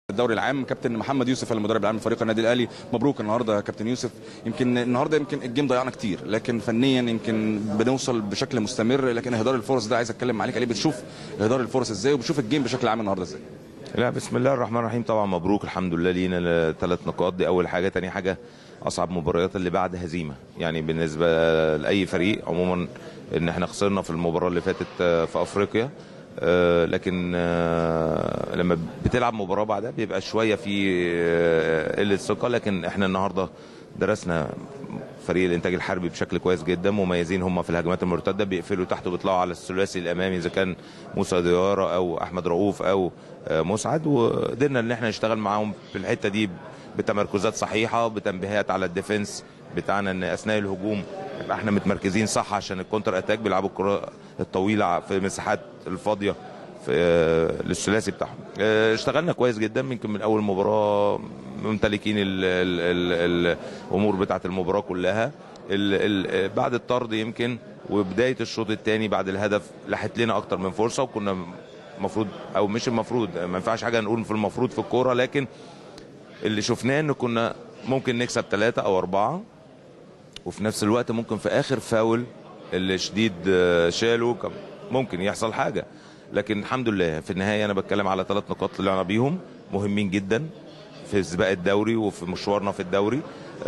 الدوري العام كابتن محمد يوسف المدرب العام لفريق النادي الاهلي مبروك النهارده يا كابتن يوسف يمكن النهارده يمكن الجيم ضيعنا كتير لكن فنيا يمكن بنوصل بشكل مستمر لكن اهدار الفرص ده عايز اتكلم عليك عليه بتشوف اهدار الفرص ازاي وبتشوف الجيم بشكل عام النهارده ازاي لا بسم الله الرحمن الرحيم طبعا مبروك الحمد لله لينا ثلاث نقاط دي اول حاجه تاني حاجه اصعب مباريات اللي بعد هزيمه يعني بالنسبه لاي فريق عموما ان احنا خسرنا في المباراه اللي فاتت في افريقيا آه، لكن آه، لما بتلعب مباراه بعدها بيبقى شويه في آه، قله ثقه لكن احنا النهارده درسنا فريق الانتاج الحربي بشكل كويس جدا مميزين هم في الهجمات المرتده بيقفلوا تحت وبيطلعوا على الثلاثي الامامي اذا كان موسى ديارة او احمد رؤوف او مسعد وقدرنا ان احنا نشتغل معاهم في الحته دي بتمركزات صحيحه بتنبيهات على الديفنس بتاعنا ان اثناء الهجوم يبقى احنا متمركزين صح عشان الكونتر اتاك بيلعبوا الكره الطويله في المساحات الفاضيه في للثلاثي بتاعهم اشتغلنا كويس جدا يمكن من اول مباراه ممتلكين ال ال ال الامور بتاعه المباراه كلها ال ال بعد الطرد يمكن وبدايه الشوط الثاني بعد الهدف لحت لنا اكتر من فرصه وكنا المفروض او مش المفروض ما ينفعش حاجه نقول في المفروض في الكوره لكن اللي شفناه ان كنا ممكن نكسب ثلاثة او اربعة وفي نفس الوقت ممكن في اخر فاول اللي شديد شاله ممكن يحصل حاجه لكن الحمد لله في النهايه انا بتكلم على ثلاث نقاط طلعنا بيهم مهمين جدا في سباق الدوري وفي مشوارنا في الدوري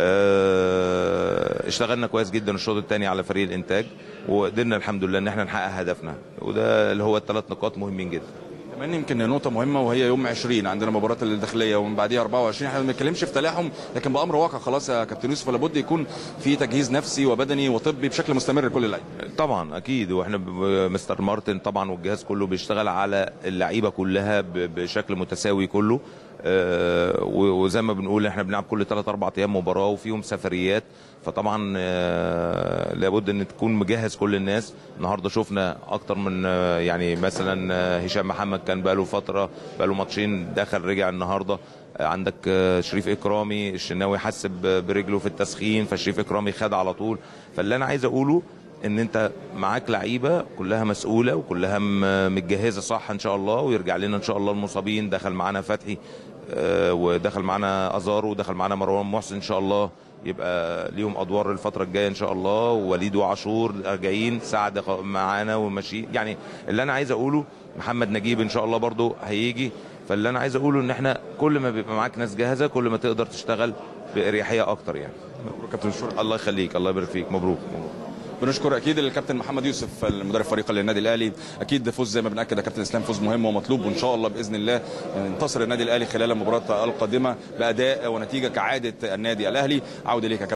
اشتغلنا كويس جدا الشوط الثاني على فريق الانتاج وقدرنا الحمد لله ان احنا نحقق هدفنا وده اللي هو الثلاث نقاط مهمين جدا كمان يمكن نقطة مهمة وهي يوم 20 عندنا مباراة الداخلية ومن بعديها 24 احنا ما بنتكلمش في تلاحم لكن بأمر واقع خلاص يا كابتن يوسف لابد يكون في تجهيز نفسي وبدني وطبي بشكل مستمر لكل اللعيبة. طبعا أكيد واحنا مستر مارتن طبعا والجهاز كله بيشتغل على اللعيبة كلها بشكل متساوي كله آه وزي ما بنقول احنا بنلعب كل 3 4 ايام مباراه وفيهم سفريات فطبعا آه لابد ان تكون مجهز كل الناس النهارده شفنا اكتر من آه يعني مثلا هشام محمد كان بقاله فتره بقاله ماتشين دخل رجع النهارده عندك شريف اكرامي الشناوي حس برجله في التسخين فشريف اكرامي خد على طول فاللي انا عايز اقوله ان انت معاك لعيبه كلها مسؤوله وكلها متجهزه صح ان شاء الله ويرجع لنا ان شاء الله المصابين دخل معانا فتحي ودخل معانا ازارو ودخل معانا مروان محسن ان شاء الله يبقى ليهم ادوار الفتره الجايه ان شاء الله ووليد وعاشور راجعين سعد معانا وماشي يعني اللي انا عايز اقوله محمد نجيب ان شاء الله برضو هيجي فاللي انا عايز اقوله ان احنا كل ما بيبقى معاك ناس جاهزه كل ما تقدر تشتغل باريحيه اكتر يعني مبروك كابتن الشرطه الله يخليك الله يبارك فيك مبروك مبروك بنشكر اكيد الكابتن محمد يوسف المدرب فريق النادي الاهلي اكيد فوز زي ما بناكد يا كابتن اسلام فوز مهم ومطلوب وان شاء الله باذن الله ينتصر النادي الاهلي خلال المباراه القادمه باداء ونتيجه كعاده النادي الاهلي عوده ليك يا